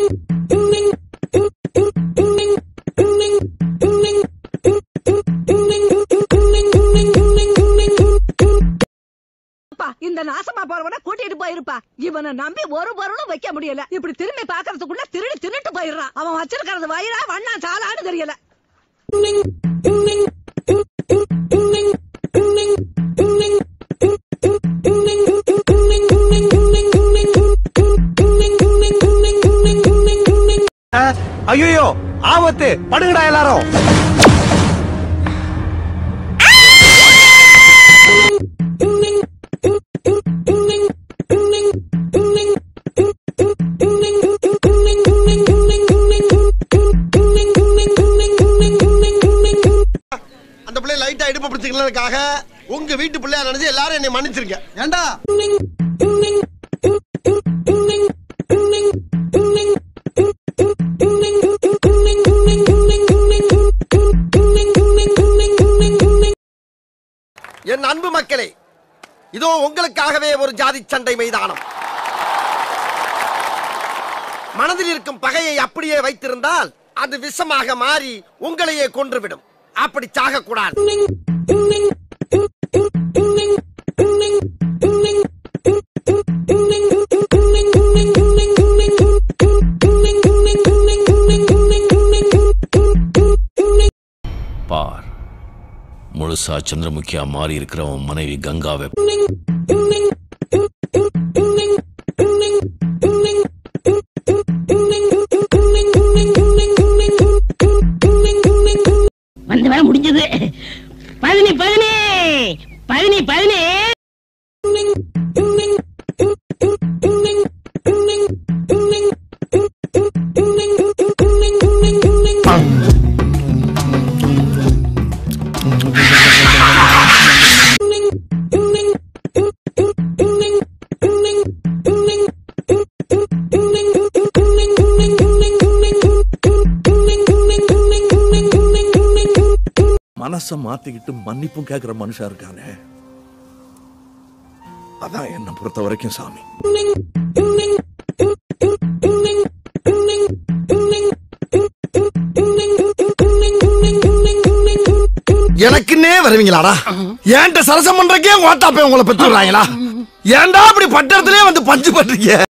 அப்பா, இந்த நாசமா போறவன கூட்டிட்டு போயிருப்பா இவனை நம்பி ஒரு பொருளும் வைக்க முடியல இப்படி திரும்பி பாக்குறதுக்குள்ள திருடி தின்னுட்டு போயிடுறான் அவன் வச்சிருக்கிறது வயிறா வண்ணா சாலான்னு தெரியல ஐயோ ஆபத்து படுங்கடா எல்லாரும் அந்த பிள்ளை லைட்டா இடுப்பு பிடிச்சிக்கிறதுக்காக உங்க வீட்டு பிள்ளையா நினைச்சு எல்லாரும் என்னை மன்னிச்சிருங்க ஏண்டா என் அன்பு மக்களே இதோ உங்களுக்காகவே ஒரு ஜாதி சண்டை மைதானம் மனதில் இருக்கும் பகையை அப்படியே வைத்திருந்தால் அது விஷமாக மாறி உங்களையே கொன்றுவிடும் அப்படி சாகக்கூடாது பார் முழுசா சந்திரமுகியா மாறி இருக்கிற உன் மனைவி கங்காவை வந்து வர முடிஞ்சது பதினி பதினி பதினி பதினி மனச மாத்திக்கிட்டு மன்னிப்பும் கேக்குற மனுஷன் இருக்கானே அதான் என்ன பொறுத்த வரைக்கும் சாமி எனக்குன்னே வருவீங்களாடா ஏன்ட்ட சரசம் பண்றக்கே ஓட்டாப்பே உங்களை பெற்று விடுறாங்களா ஏன்டா அப்படி பட்டத்திலே வந்து பஞ்சு பண்றீங்க